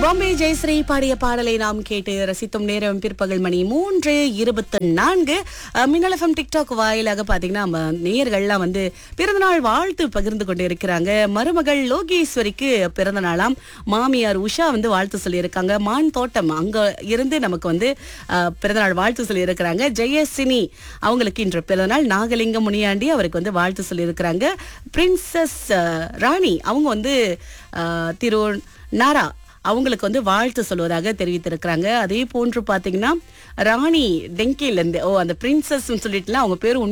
பாம்பே ஜெயஸ்ரீ பாடிய பாடலை நாம் கேட்டு ரசித்தும் நேரம் பிற்பகல் மணி மூன்று இருபத்தி நான்கு மின்னலஃபம் டிக்டாக் வாயிலாக பாத்தீங்கன்னா நம்ம நேயர்கள்லாம் வந்து பிறந்தநாள் வாழ்த்து பகிர்ந்து கொண்டு இருக்கிறாங்க மருமகள் லோகேஸ்வரிக்கு பிறந்த நாளாம் மாமியார் உஷா வந்து வாழ்த்து சொல்லியிருக்காங்க மான் தோட்டம் அங்க இருந்து நமக்கு வந்து அஹ், பிறந்தநாள் வாழ்த்து சொல்லியிருக்கிறாங்க ஜெயசினி அவங்களுக்கு இன்று பிறந்தநாள் நாகலிங்கம் முனியாண்டி அவருக்கு வந்து வாழ்த்து சொல்லியிருக்கிறாங்க பிரின்சஸ் அஹ், ராணி அவங்க வந்து அஹ், திரு நாரா அவங்களுக்கு வந்து வாழ்த்து சொல்வதாக தெரிவித்திருக்கிறாங்க அதே போன்று பாத்தீங்கன்னா ராணி டெங்கில இருந்து ஓ அந்த பிரின்சஸ் சொல்லிட்டுலாம் அவங்க பேரு